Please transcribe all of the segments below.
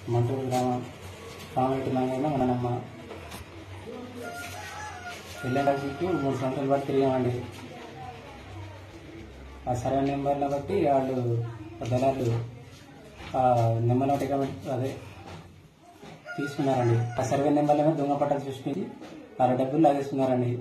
మంటూరు గ్రామం రామరెడ్డి మంగళ మననమ్మ ఎల్ఎండా చుట్టూ మూడు సంవత్సరాల బట్టి తిరిగామండి ఆ సర్వే నెంబర్ల బట్టి వాళ్ళు దళాలు ఆ నెంబర్ టికెట్ అదే తీసుకున్నారండి ఆ సర్వే నెంబర్లను దొంగ పట్టాలు సృష్టించి వాళ్ళ డబ్బులు లాగేస్తున్నారండి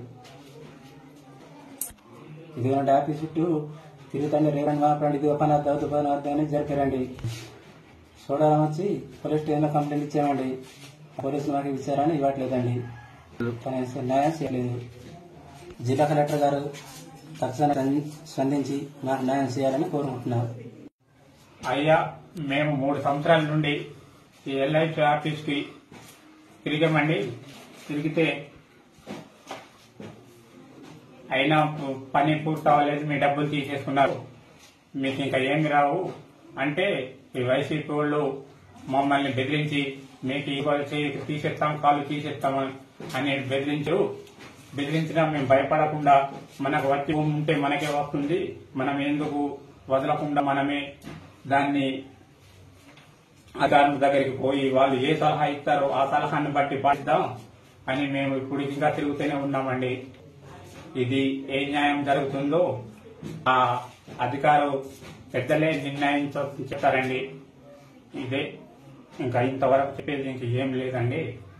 ఇదిగోండి ఆఫీస్ చుట్టూ తిరుగుతాండి రేవండి మాపండి ఇది పని వద్ద వద్దు పని వద్ద అని జరిపారండి చూడడం వచ్చి పోలీస్ స్టేషన్లో కంప్లైంట్ ఇచ్చామండి పోలీసులు మాకు ఇచ్చారని ఇవ్వట్లేదండి కనీసం న్యాయం చేయలేదు జిల్లా కలెక్టర్ గారు తక్షణ స్పందించి మాకు న్యాయం చేయాలని కోరుకుంటున్నారు అయ్యా మేము మూడు సంవత్సరాల నుండి ఈ ఎల్ఐసి ఆఫీస్ కి తిరిగామండి తిరిగితే అయినా పు- పని పూర్తి అవ్వలేదు మీ డబ్బులు తీసేసుకున్నారు మీకు ఇంకా ఏమి రావు అంటే ఈ వైసీపీ వాళ్ళు మమ్మల్ని బెదిరించి మీకు ఇవ్వాల్సి తీసేస్తాం కాళ్ళు తీసేస్తాం అని బెదిరించరు బెదిరించినా మేము భయపడకుండా మనకు వచ్చి ఉంటే మనకే వస్తుంది మనం ఎందుకు వదలకుండా మనమే దాన్ని అధికారుల దగ్గరికి పోయి వాళ్ళు ఏ సలహా ఇస్తారో ఆ సలహాన్ని బట్టి పాటిద్దాం అని మేము ఇప్పుడు ఇంకా తిరుగుతూనే ఉన్నామండి ఇది ఏ న్యాయం జరుగుతుందో ఆ అధికారు పెద్దలే నిర్ణయించ చెప్తారండి ఇదే ఇంకా ఇంతవరకు చెప్పేది ఇంక ఏం లేదండి